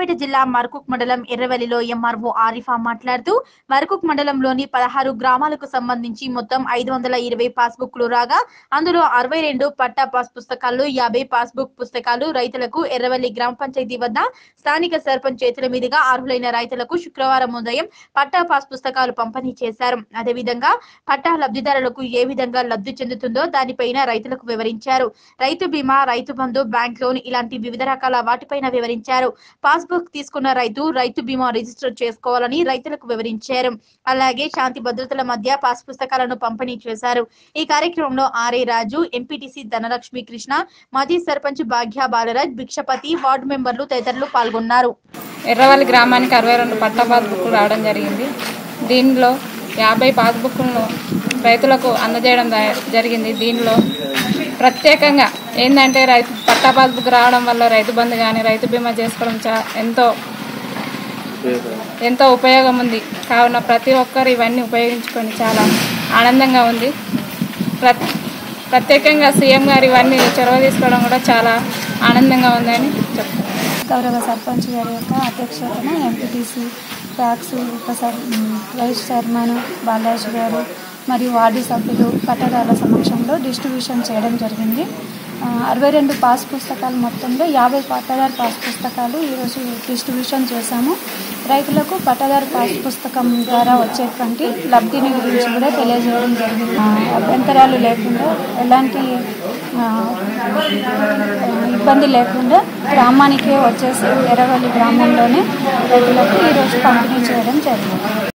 సూర్యాపేట జిల్లా మర్కుక్ మండలం ఎర్రవెల్లిలో ఎంఆర్ఓ ఆరిఫా మాట్లాడుతూ మర్కుక్ మండలంలోని పదహారు గ్రామాలకు సంబంధించి మొత్తం ఐదు వందల ఇరవై పాస్బుక్లు రాగా అందులో అరవై రెండు పట్టా పాస్ పుస్తకాలు యాభై పాస్బుక్ పుస్తకాలు రైతులకు ఎర్రవెల్లి గ్రామ పంచాయతీ వద్ద స్థానిక సర్పంచ్ చేతుల మీదుగా అర్హులైన రైతులకు శుక్రవారం ఉదయం పట్టా పాస్ పుస్తకాలు పంపిణీ చేశారు అదేవిధంగా పట్టా లబ్ధిదారులకు ఏ విధంగా లబ్ధి చెందుతుందో దానిపైన రైతులకు వివరించారు రైతు బీమా రైతు బంధు బ్యాంక్ లోన్ ఇలాంటి వివిధ రకాల వాటిపైన వివరించారు పాస్బుక్ తీసుకున్న రైతు రైతు బీమా రిజిస్టర్ చేసుకోవాలని రైతులకు వివరించారు అలాగే శాంతి భద్రతల మధ్య పాస్ పుస్తకాలను పంపిణీ చేశారు ఈ కార్యక్రమంలో ఆర్ఏ రాజు ఎంపీటీసీ ధనలక్ష్మి కృష్ణ మాజీ సర్పంచ్ భాగ్య బాలరాజ్ భిక్షపతి వార్డు మెంబర్లు తదితరులు పాల్గొన్నారు ఎర్రవల్లి గ్రామానికి అరవై రెండు పట్టా పాస్బుక్లు రావడం జరిగింది దీనిలో యాభై పాస్బుక్లను రైతులకు అందజేయడం ద- జరిగింది దీనిలో ప్రత్యేకంగా ఏంటంటే రైతు పట్టా పాస్బుక్ రావడం వల్ల రైతు బంధు కానీ రైతు బీమా చేసుకోవడం చా ఎంతో ఎంతో ఉపయోగం ఉంది కావున ప్రతి ఒక్కరు ఇవన్నీ ఉపయోగించుకొని చాలా ఆనందంగా ఉంది ప్ర- ప్రత్యేకంగా సీఎం గారు ఇవన్నీ చొరవ తీసుకోవడం కూడా చాలా ఆనందంగా ఉందని చెప్తాను గౌరవ సర్పంచ్ గారి యొక్క అధ్యక్షతన ఎంపీటీసీ ప్యాక్స్ ఉప సర్ వైస్ చైర్మన్ బాలరాజు గారు మరియు వార్డు సభ్యులు పట్టదారుల సమక్షంలో డిస్ట్రిబ్యూషన్ చేయడం జరిగింది ఆ, అరవై రెండు పాస్ పుస్తకాలు మొత్తంలో యాభై పట్టదారు పాస్ పుస్తకాలు ఈరోజు డిస్ట్రిబ్యూషన్ చేశాము రైతులకు పట్టదారు పాస్ పుస్తకం ద్వారా వచ్చేటువంటి లబ్ధిని గురించి కూడా తెలియజేయడం జరిగింది ఆ, అభ్యంతరాలు లేకుండా ఎలాంటి ఆ, ఇబ్బంది లేకుండా గ్రామానికే వచ్చేసి ఎర్రవల్లి గ్రామంలోనే రైతులకు ఈరోజు పంపిణీ చేయడం జరిగింది